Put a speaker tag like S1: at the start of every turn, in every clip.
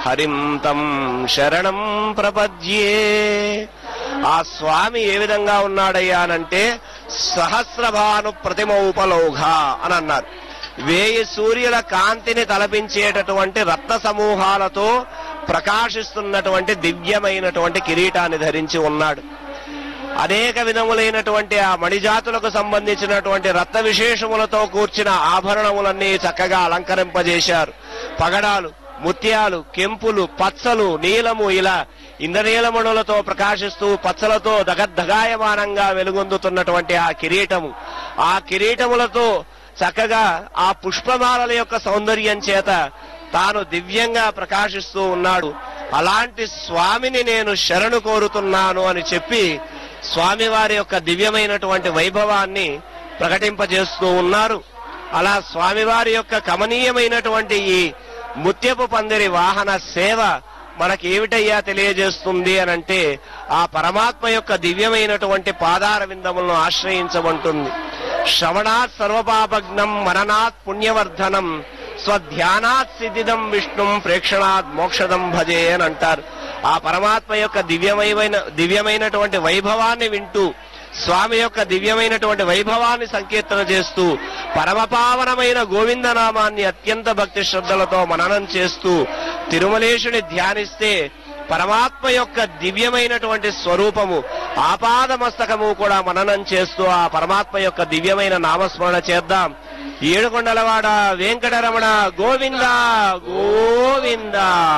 S1: హరిం తం శరణం ప్రపద్యే ఆ స్వామి ఏ విధంగా ఉన్నాడయ్యానంటే సహస్రభాను ప్రతిమౌపలౌఘ అని అన్నారు వేయి సూర్యుల కాంతిని తలపించేటటువంటి రత్న సమూహాలతో ప్రకాశిస్తున్నటువంటి దివ్యమైనటువంటి కిరీటాన్ని ధరించి ఉన్నాడు అనేక విధములైనటువంటి ఆ మణిజాతులకు సంబంధించినటువంటి రత్న విశేషములతో కూర్చిన ఆభరణములన్నీ చక్కగా అలంకరింపజేశారు పగడాలు ముత్యాలు కెంపులు పచ్చలు నీలము ఇలా ఇంద్రనీలమణులతో ప్రకాశిస్తూ పచ్చలతో దగద్దగాయమానంగా వెలుగొందుతున్నటువంటి ఆ కిరీటము ఆ కిరీటములతో చక్కగా ఆ పుష్పమాలల యొక్క సౌందర్యం చేత తాను దివ్యంగా ప్రకాశిస్తూ ఉన్నాడు అలాంటి స్వామిని నేను శరణు కోరుతున్నాను అని చెప్పి స్వామివారి యొక్క దివ్యమైనటువంటి వైభవాన్ని ప్రకటింపజేస్తూ ఉన్నారు అలా స్వామివారి యొక్క కమనీయమైనటువంటి ఈ ముత్యపు పందిరి వాహన సేవ మనకి ఏమిటయ్యా తెలియజేస్తుంది అనంటే ఆ పరమాత్మ యొక్క దివ్యమైనటువంటి పాదార విందములను ఆశ్రయించమంటుంది శ్రవణాత్ సర్వపాపగ్నం మననాత్ పుణ్యవర్ధనం స్వధ్యానాత్ సిద్ధిదం విష్ణుం ప్రేక్షణాత్ మోక్షదం భజే అని అంటారు ఆ పరమాత్మ యొక్క దివ్యమైన దివ్యమైనటువంటి వైభవాన్ని వింటూ స్వామి యొక్క దివ్యమైనటువంటి వైభవాన్ని సంకీర్తన చేస్తూ పరమపావనమైన గోవిందనామాన్ని అత్యంత భక్తి శ్రద్ధలతో మననం చేస్తూ తిరుమలేశుని ధ్యానిస్తే పరమాత్మ యొక్క దివ్యమైనటువంటి స్వరూపము ఆపాదమస్తకము కూడా మననం చేస్తూ ఆ పరమాత్మ యొక్క దివ్యమైన నామస్మరణ చేద్దాం ఏడుకొండలవాడ వెంకటరమణ గోవింద గోవింద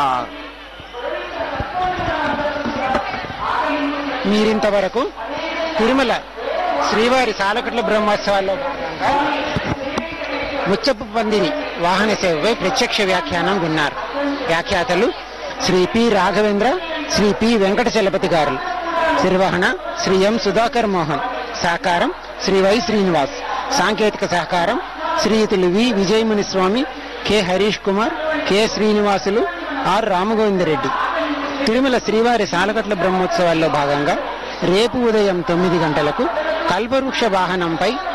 S2: మీరింతవరకు తిరుమల శ్రీవారి సాలకట్ల బ్రహ్మోత్సవాల్లో భాగంగా ముచ్చపు పందిరి వాహన సేవపై ప్రత్యక్ష వ్యాఖ్యానం విన్నారు వ్యాఖ్యాతలు శ్రీ పి రాఘవేంద్ర శ్రీ పి వెంకట చలపతి గారు నిర్వహణ శ్రీ ఎం సుధాకర్ మోహన్ సహకారం శ్రీ వై శ్రీనివాస్ సాంకేతిక సహకారం శ్రీయుతులు V Vijayamuni Swamy K Harish Kumar K Srinivasulu R Ramagovindareddy Tirumala శ్రీవారి సాలగట్ల బ్రహ్మోత్సవాల్లో భాగంగా రేపు ఉదయం తొమ్మిది గంటలకు కల్పవృక్ష వాహనంపై